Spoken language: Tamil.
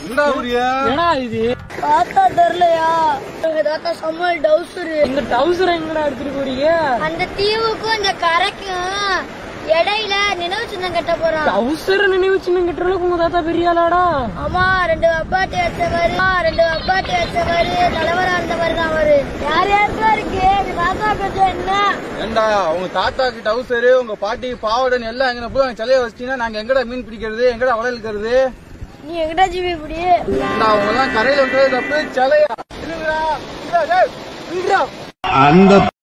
என்னடா புரியா என்னடா இது தாத்தா தெரியலையா எங்க தாத்தா சம்மல் டவுசரு இந்த டவுசர் எங்கடா எடுத்துட்டு போறீங்க அந்த தீவுக்கும் இந்த கரைக்கும் இடையில நினைவு சின்னம் கட்ட போறான் டவுசர் நினைவு சின்ன கிட்ட அளவுக்கு உங்க தாத்தா பெரிய ஆளாடா ஆமா ரெண்டு அப்பாட்டி வச்சவரு ஆ, ரெண்டு அப்பாட்டி வச்சவரு தலைவரா இருந்தவர் தான் அவரு யார் யாருக்கா இருக்கு எங்க தாத்தா பத்தி என்ன ஏண்டா உங்க தாத்தாக்கு டவுசரு உங்க பாட்டிக்கு பாவடன் எல்லாம் எங்க போய் அங்க சிலைய வச்சிட்டீங்கன்னா நாங்க எங்கடா மீன் பிடிக்கிறது எங்கடா வலை இழுக்கிறது நீ எங்கடா ஜீவி இப்படி ஏண்டா அவங்க எல்லாம் கரையில விட்டுறது தப்பு சிலையா இல்லைங்கடா இல்ல, டேய், இல்லடா. அந்த